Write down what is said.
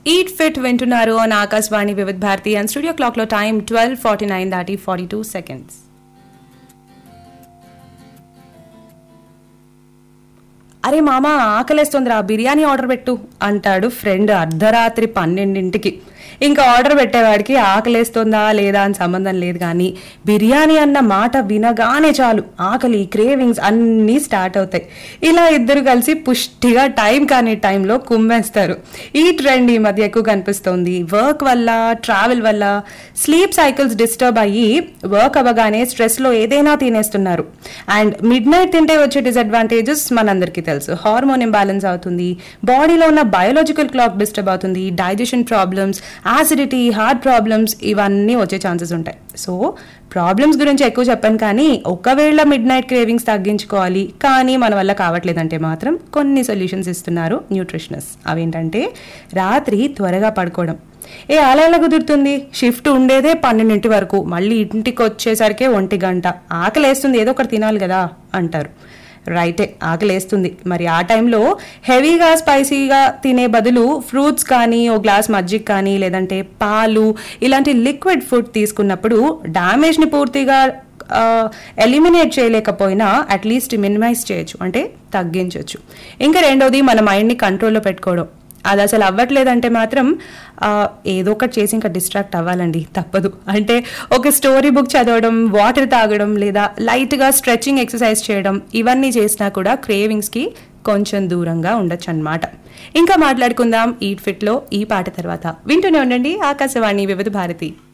eat fit వింటున్నారు on Akashvani Vividh Bharati and studio clock లో time twelve forty nine దాటి forty two seconds అరే మామ ఆకలేస్తుందిరా బిర్యానీ ఆర్డర్ పెట్టు అంటాడు ఫ్రెండ్ అర్ధరాత్రి పన్నెండింటికి ఇంకా ఆర్డర్ పెట్టేవాడికి ఆకలేస్తుందా లేదా అని సంబంధం లేదు కానీ బిర్యానీ అన్న మాట వినగానే చాలు ఆకలి క్రేవింగ్స్ అన్నీ స్టార్ట్ అవుతాయి ఇలా ఇద్దరు కలిసి పుష్టిగా టైం కాని టైంలో కుమ్మేస్తారు ఈ ట్రెండ్ ఈ మధ్య ఎక్కువ కనిపిస్తోంది వర్క్ వల్ల ట్రావెల్ వల్ల స్లీప్ సైకిల్స్ డిస్టర్బ్ అయ్యి వర్క్ అవ్వగానే స్ట్రెస్లో ఏదైనా తినేస్తున్నారు అండ్ మిడ్ నైట్ తింటే వచ్చే డిసడ్వాంటేజెస్ మనందరికీ తెలుసు హార్మోన్ ఇంబ్యాలెన్స్ అవుతుంది బాడీలో ఉన్న బయోలాజికల్ క్లాక్ డిస్టర్బ్ అవుతుంది digestion problems acidity heart problems ఇవన్నీ వచ్చే ఛాన్సెస్ ఉంటాయి సో ప్రాబ్లమ్స్ గురించి ఎక్కువ చెప్పాను కానీ ఒకవేళ మిడ్ నైట్ క్రేవింగ్స్ తగ్గించుకోవాలి కానీ మన వల్ల కావట్లేదంటే మాత్రం కొన్ని సొల్యూషన్స్ ఇస్తున్నారు న్యూట్రిషనస్ అవేంటంటే రాత్రి త్వరగా పడుకోవడం ఏ అలా ఎలా కుదురుతుంది షిఫ్ట్ ఉండేదే పన్నెండింటి వరకు మళ్ళీ ఇంటికి వచ్చేసరికి ఒంటి గంట ఆకలేస్తుంది ఏదో ఒకటి తినాలి కదా అంటారు రైటే ఆకలేస్తుంది మరి ఆ టైంలో హెవీగా స్పైసీగా తినే బదులు ఫ్రూట్స్ కానీ ఓ గ్లాస్ మజ్జిగ కానీ లేదంటే పాలు ఇలాంటి లిక్విడ్ ఫుడ్ తీసుకున్నప్పుడు డ్యామేజ్ని పూర్తిగా ఎలిమినేట్ చేయలేకపోయినా అట్లీస్ట్ మినిమైజ్ చేయొచ్చు అంటే తగ్గించవచ్చు ఇంకా రెండోది మన మైండ్ని కంట్రోల్లో పెట్టుకోవడం అది అసలు అవ్వట్లేదంటే మాత్రం ఆ, ఏదో ఒకటి చేసి ఇంకా డిస్ట్రాక్ట్ అవ్వాలండి తప్పదు అంటే ఒక స్టోరీ బుక్ చదవడం వాటర్ తాగడం లేదా లైట్గా స్ట్రెచ్చింగ్ ఎక్సర్సైజ్ చేయడం ఇవన్నీ చేసినా కూడా క్రేవింగ్స్కి కొంచెం దూరంగా ఉండొచ్చు అనమాట ఇంకా మాట్లాడుకుందాం ఈట్ ఫిట్లో ఈ పాట తర్వాత వింటూనే ఉండండి ఆకాశవాణి వివిధ భారతి